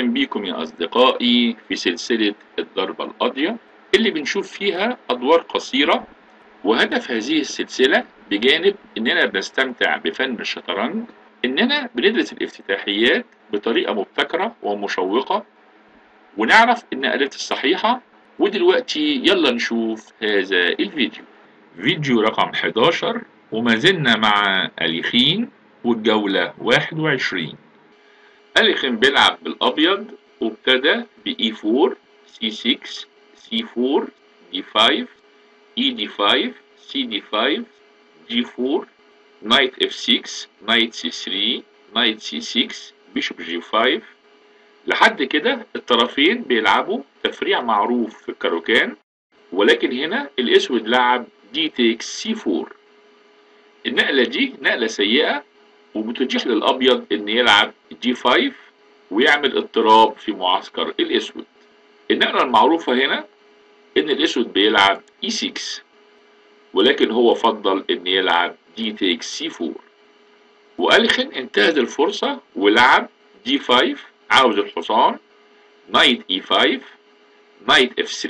بيكم يا أصدقائي في سلسلة الضربة القاضية اللي بنشوف فيها أدوار قصيرة وهدف هذه السلسلة بجانب إننا بنستمتع بفن الشطرنج إننا بندرس الافتتاحيات بطريقة مبتكرة ومشوقة ونعرف النقلات الصحيحة ودلوقتي يلا نشوف هذا الفيديو فيديو رقم 11 وما زلنا مع أليخين والجولة 21 أليخين بيلعب بالأبيض وابتدى ب E4 C6 C4 D5 ED5 CD5 G4 Knight F6 Knight C3 Knight C6 Bishop G5 لحد كده الطرفين بيلعبوا تفريع معروف في الكاروكان ولكن هنا الاسود لعب دي تيكس C4 النقلة دي نقلة سيئة وبتتيح للأبيض إن يلعب G5 ويعمل اضطراب في معسكر الأسود النقلة المعروفة هنا إن الأسود بيلعب E6 ولكن هو فضل إن يلعب دي تيكس C4 وأليخن انتهز الفرصة ولعب D5 عاوز الحصان نايت E5 نايت F3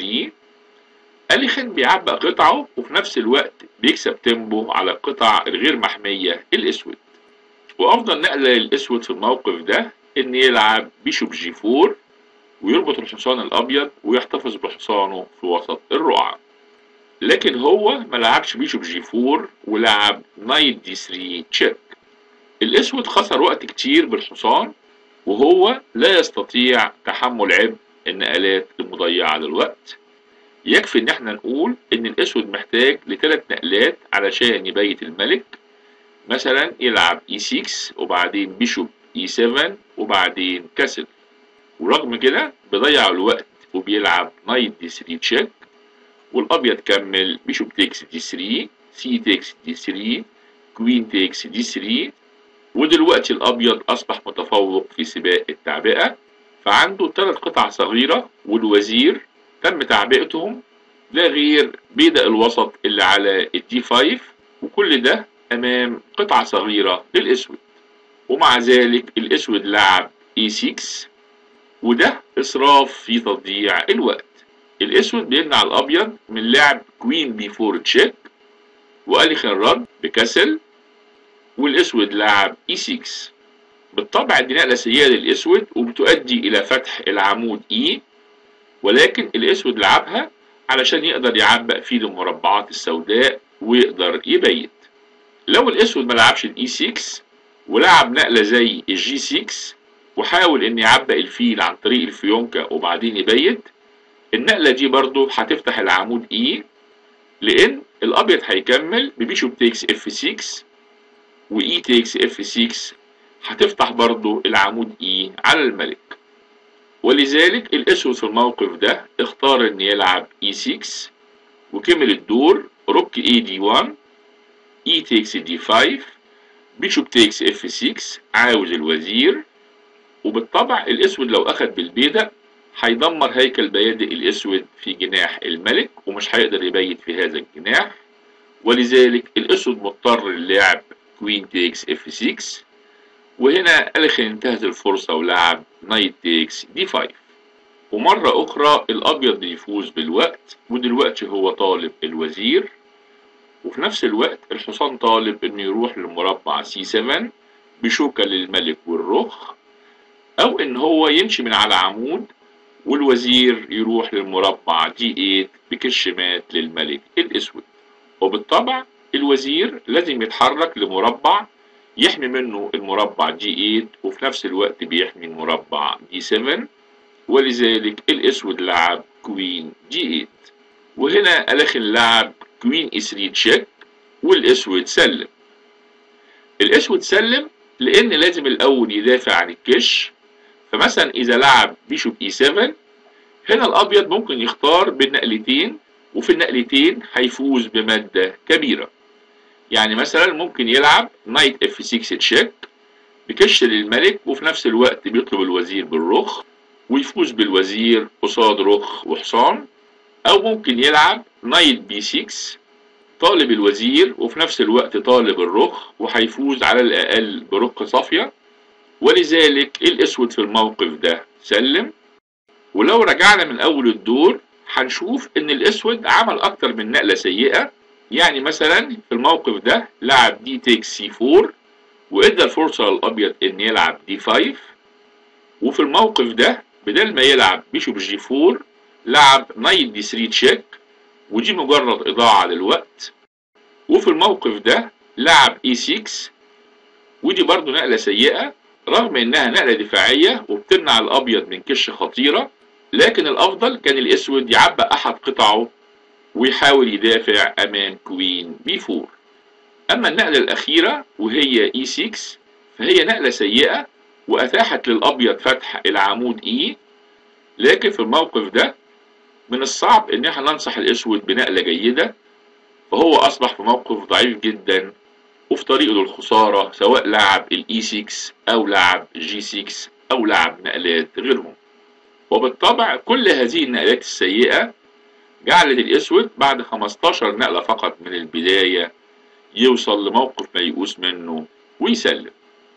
أليخن بيعبق قطعه وفي نفس الوقت بيكسب تيمبو على القطع الغير محمية الأسود وأفضل نقلة للأسود في الموقف ده إن يلعب بيشوب جي 4 ويربط الحصان الأبيض ويحتفظ بحصانه في وسط الرقعة لكن هو ما لعبش بيشوب جي 4 ولعب نايت دي 3 تشيك الأسود خسر وقت كتير بالحصان وهو لا يستطيع تحمل عبء النقلات المضيعة للوقت يكفي ان احنا نقول ان الاسود محتاج لثلاث نقلات علشان يبيت الملك مثلا يلعب E6 وبعدين بيشوب E7 وبعدين كسل ورغم كده بيضيع الوقت وبيلعب نايت دي 3 تشيك والابيض كمل بيشوب تيكس دي 3 سي تيكس دي 3 كوين تيكس دي 3 ودلوقتي الابيض اصبح متفوق في سباق التعبئه فعنده ثلاث قطع صغيره والوزير تم تعبئتهم لا غير بيدق الوسط اللي على الدي 5 وكل ده امام قطعة صغيرة للاسود ومع ذلك الاسود لعب E6 وده اسراف في تضييع الوقت الاسود بيمنع الابيض من لعب كوين بي 4 تشيك واليخن رد بكسل والاسود لعب E6 بالطبع دي نقلة سيئة للاسود وبتؤدي الى فتح العمود E ولكن الاسود لعبها علشان يقدر يعبق فيه المربعات السوداء ويقدر يبيت لو الاسود ما لعبش الاي 6 ولعب نقله زي الجي 6 وحاول ان يعبق الفيل عن طريق الفيونكة وبعدين يبيت النقله دي برضو هتفتح العمود اي لان الابيض هيكمل ببيشوب تيكس اف 6 واي تيكس اف 6 هتفتح برضو العمود اي على الملك ولذلك الاسود في الموقف ده اختار ان يلعب E6 وكمل الدور روك اي دي 1 اي تيكس دي 5 بيشوب تيكس اف 6 عاوز الوزير وبالطبع الاسود لو اخد بالبيدق هيدمر هيكل بيادق الاسود في جناح الملك ومش هيقدر يبيت في هذا الجناح ولذلك الاسود مضطر للعب كوين تيكس اف 6 وهنا أليخن انتهت الفرصة ولعب نايت تيكس دي 5 ومرة أخرى الأبيض يفوز بالوقت ودلوقتي هو طالب الوزير وفي نفس الوقت الحصان طالب إنه يروح للمربع سي 7 بشوكة للملك والرخ أو إن هو يمشي من على عمود والوزير يروح للمربع دي 8 بكش مات للملك الأسود وبالطبع الوزير لازم يتحرك لمربع يحمي منه المربع جي 8 وفي نفس الوقت بيحمي المربع دي 7 ولذلك الاسود لعب كوين جي 8 وهنا الاخن لعب كوين اي 3 تشيك والاسود سلم الاسود سلم لان لازم الاول يدافع عن الكش فمثلا اذا لعب بيشوب اي 7 هنا الابيض ممكن يختار بين نقلتين وفي النقلتين هيفوز بمادة كبيرة يعني مثلا ممكن يلعب نايت اف 6 تشيك بكش للملك وفي نفس الوقت بيطلب الوزير بالرخ ويفوز بالوزير قصاد رخ وحصان او ممكن يلعب نايت بي 6 طالب الوزير وفي نفس الوقت طالب الرخ وهيفوز على الاقل برخ صافية ولذلك الاسود في الموقف ده سلم ولو رجعنا من اول الدور هنشوف ان الاسود عمل اكتر من نقلة سيئة يعني مثلا في الموقف ده لعب دي تيك سي 4 وادى الفرصة للابيض ان يلعب دي 5 وفي الموقف ده بدل ما يلعب بيشوب جي 4 لعب نايت دي 3 تشيك ودي مجرد اضاعة للوقت وفي الموقف ده لعب اي 6 ودي برضو نقلة سيئة رغم انها نقلة دفاعية وبتمنع الابيض من كش خطيرة لكن الافضل كان الاسود يعبأ احد قطعه ويحاول يدافع امام كوين بي 4 اما النقلة الاخيرة وهي اي 6 فهي نقلة سيئة واتاحت للابيض فتح العمود اي لكن في الموقف ده من الصعب ان احنا ننصح الاسود بنقلة جيدة فهو اصبح في موقف ضعيف جدا وفي طريقه للخسارة سواء لعب الاي 6 او لعب جي 6 او لعب نقلات غيرهم وبالطبع كل هذه النقلات السيئة جعلت الاسود بعد 15 نقلة فقط من البداية يوصل لموقف ميؤوس منه ويسلم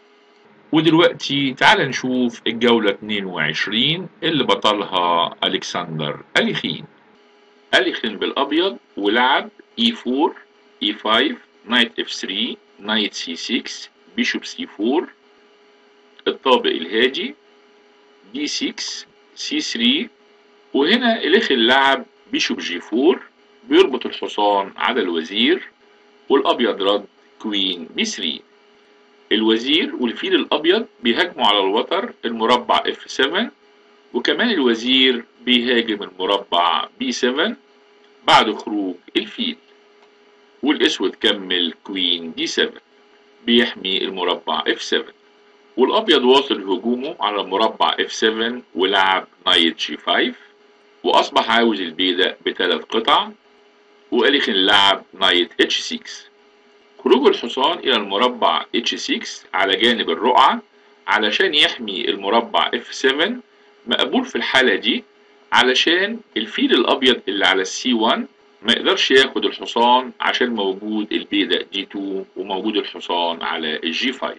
ودلوقتي تعال نشوف الجولة 22 اللي بطلها ألكسندر أليخين أليخين بالأبيض ولعب E4 E5 نايت F3 نايت C6 بيشوب C4 الطابق الهادي D6 C3 وهنا إليخين لعب بيشوب G4 بيربط الحصان على الوزير والأبيض رد كوين B3 الوزير والفيل الأبيض بيهاجموا على الوتر المربع F7 وكمان الوزير بيهاجم المربع B7 بعد خروج الفيل والأسود كمل كوين D7 بيحمي المربع F7 والأبيض واصل هجومه على المربع F7 ولعب نايت G5 وأصبح عاوز البيدق بثلاث قطع وأليخن لعب نايت H6 خروج الحصان إلى المربع H6 على جانب الرقعة علشان يحمي المربع F7 مقبول في الحالة دي علشان الفيل الأبيض اللي على السي 1 ما يقدرش ياخد الحصان عشان موجود البيدق دي 2 وموجود الحصان على الجي 5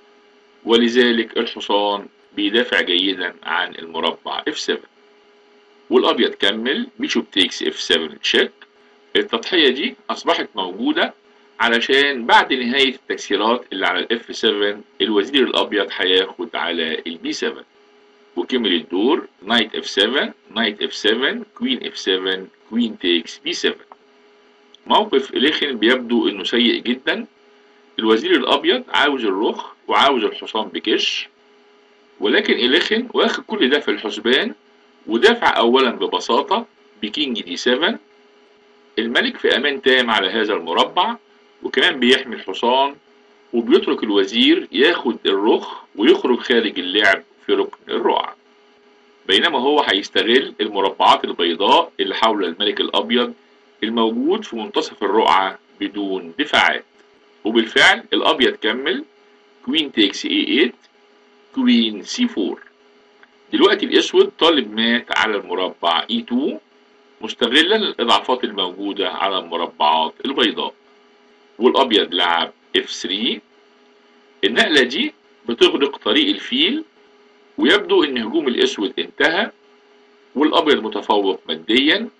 ولذلك الحصان بيدافع جيدا عن المربع F7 والأبيض كمل بيشوب تيكس F7 تشيك التضحية دي أصبحت موجودة علشان بعد نهاية التكسيرات اللي على الاف 7 الوزير الابيض هياخد على البي 7 وكمل الدور نايت اف 7 نايت اف 7 كوين اف 7 كوين تيكس بي 7 موقف اليخن بيبدو انه سيء جدا الوزير الابيض عاوز الرخ وعاوز الحصان بكش ولكن اليخن واخد كل ده في الحسبان ودافع اولا ببساطة بكينج دي 7 الملك في امان تام على هذا المربع وكمان بيحمي الحصان وبيترك الوزير ياخد الرخ ويخرج خارج اللعب في ركن الرقعة بينما هو هيستغل المربعات البيضاء اللي حول الملك الأبيض الموجود في منتصف الرقعة بدون دفاعات وبالفعل الأبيض كمل كوين تيكس اي 8 كوين سي 4 دلوقتي الأسود طالب مات على المربع اي 2 مستغلا الإضعافات الموجودة على المربعات البيضاء والابيض لعب F3 النقلة دي بتغلق طريق الفيل ويبدو ان هجوم الاسود انتهى والابيض متفوق ماديا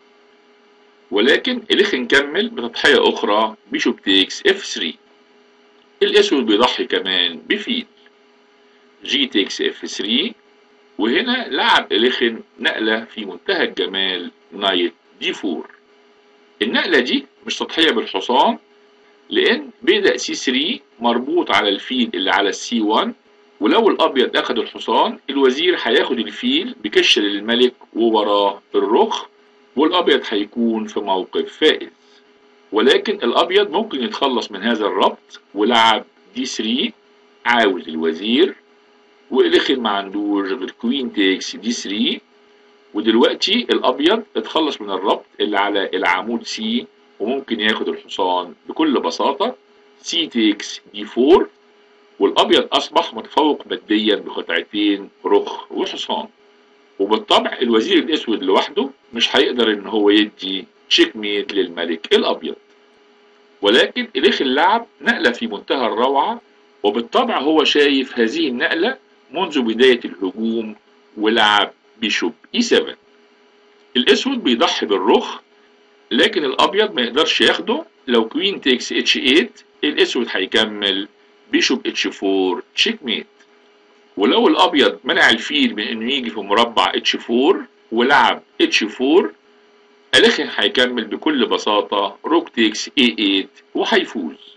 ولكن اليخن كمل بتضحية اخرى بيشوب تيكس F3 الاسود بيضحي كمان بفيل جي تيكس F3 وهنا لعب اليخن نقلة في منتهى الجمال نايت دي 4 النقلة دي مش تضحية بالحصان لان بيدق سي 3 مربوط على الفيل اللي على السي 1 ولو الابيض اخد الحصان الوزير هياخد الفيل بكش للملك ووراه الرخ والابيض هيكون في موقف فائز ولكن الابيض ممكن يتخلص من هذا الربط ولعب دي 3 عاوز الوزير واليخن ما عندوش غير كوين تيكس دي 3 ودلوقتي الابيض اتخلص من الربط اللي على العمود سي وممكن ياخد الحصان بكل بساطة سي تيكس دي 4 والأبيض أصبح متفوق ماديا بقطعتين رخ وحصان وبالطبع الوزير الأسود لوحده مش هيقدر إن هو يدي تشيك ميت للملك الأبيض ولكن إليخ اللعب نقلة في منتهى الروعة وبالطبع هو شايف هذه النقلة منذ بداية الهجوم ولعب بيشوب اي 7 الاسود بيضحي بالرخ لكن الابيض ما يقدرش ياخده لو كوين تيكس اتش 8 الاسود هيكمل بيشوب اتش 4 تشيك ميت ولو الابيض منع الفيل من انه يجي في مربع اتش 4 ولعب اتش 4 الاخر هيكمل بكل بساطة روك تيكس اي 8 وهيفوز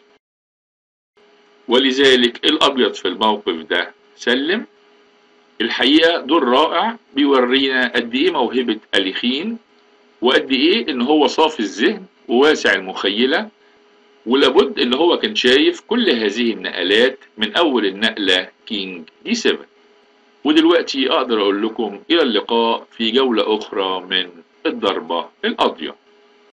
ولذلك الابيض في الموقف ده سلم الحقيقة دور رائع بيورينا قد ايه موهبة اليخين وقد ايه ان هو صافي الذهن وواسع المخيلة ولابد ان هو كان شايف كل هذه النقلات من اول النقلة كينج دي 7 ودلوقتي اقدر اقول لكم الى اللقاء في جولة اخرى من الضربة القاضية